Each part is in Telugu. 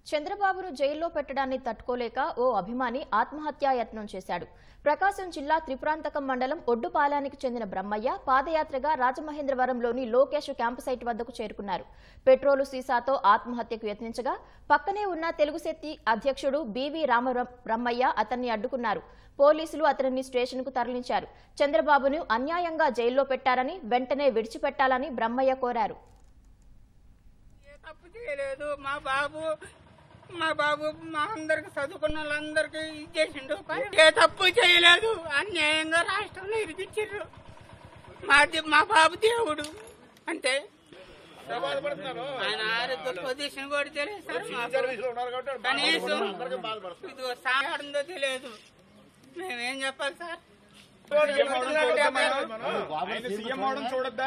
చంద్రబాబును జైల్లో పెట్టడాన్ని తట్టుకోలేక ఓ అభిమాని ఆత్మహత్యాయత్నం చేశాడు ప్రకాశం జిల్లా త్రిపురాంతకం మండలం ఒడ్డుపాలానికి చెందిన బ్రహ్మయ్య పాదయాత్రగా రాజమహేంద్రవరంలోని లోకేష్ క్యాంపు సైట్ వద్దకు చేరుకున్నారు పెట్రోలు సీసాతో ఆత్మహత్యకు యత్నించగా పక్కనే ఉన్న తెలుగు శక్తి అధ్యక్షుడు బీవీ రామ బ్రహ్మయ్య అతన్ని అడ్డుకున్నారు పోలీసులు అతనిని స్టేషన్కు తరలించారు చంద్రబాబును అన్యాయంగా జైల్లో పెట్టారని వెంటనే విడిచిపెట్టాలని బ్రహ్మయ్య కోరారు ఏ తప్పు చేయలేదు మా బాబు మా బాబు మా అందరికి చదువుకున్న వాళ్ళందరికీ ఇచ్చేసిండు పని. ఏ తప్పు చేయలేదు అన్యాయంగా రాష్ట్రంలో ఇరికిచ్చిండ్రు మా ది- మా బాబు దేవుడు అంటే ఆయన ఆరోగ్య పొజిషన్ కూడా తెలియదు సార్ మాకు. కనీసం ఇదిగో సాగాడుందో తెలియదు మేమేం చెప్పాలి సార్ ఆయన సీఎం అవడం చూడొద్దా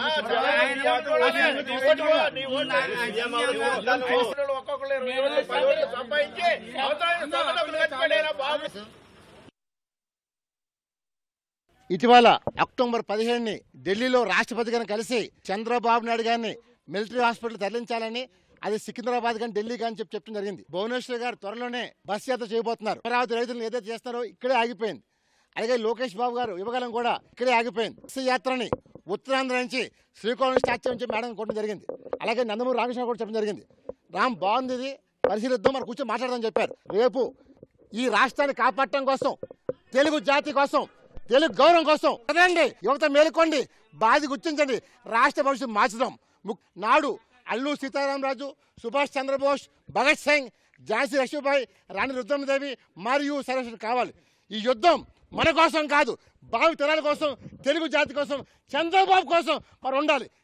ఇటీవల అక్టోబర్ పదిహేడుని ఢిల్లీలో రాష్ట్రపతి గారిని కలిసి చంద్రబాబు నాయుడు గారిని మిలిటరీ హాస్పిటల్ తరలించాలని అది సికింద్రాబాద్ కానీ ఢిల్లీ కానీ చెప్పి చెప్పడం జరిగింది భువనేశ్వర్ గారు త్వరలోనే బస్ యాత్ర చేయబోతున్నారు అమరావతి రైతులను ఏదైతే చేస్తారో ఇక్కడే ఆగిపోయింది అలాగే లోకేష్ బాబు గారు యువగలం కూడా ఇక్కడే ఆగిపోయింది బస్సు యాత్రని ఉత్తరాంధ్ర నుంచి శ్రీకాకుళం స్టాచ్యూ నుంచి మేడం కొట్టడం జరిగింది అలాగే నందమూరి రామకృష్ణ కూడా చెప్పడం జరిగింది రామ్ బాగుంది ఇది పరిశీలిద్దాం మరి కూర్చొని మాట్లాడదాం చెప్పారు రేపు ఈ రాష్ట్రాన్ని కాపాడటం కోసం తెలుగు జాతి కోసం తెలుగు గౌరవం కోసం చదవండి యువత మేలుకోండి బాధ గుర్తించండి రాష్ట్ర భవిష్యత్తు మార్చుదాం ము- నాడు అల్లు సీతారామరాజు సుభాష్ చంద్రబోస్ భగత్ సింగ్ ఝాన్సీ లక్ష్మీబాయి రాణి రుద్రమదేవి మరియు సరస్వతి కావాలి ఈ యుద్ధం మన కోసం కాదు భావి తరాల కోసం తెలుగు జాతి కోసం చంద్రబాబు కోసం మరి ఉండాలి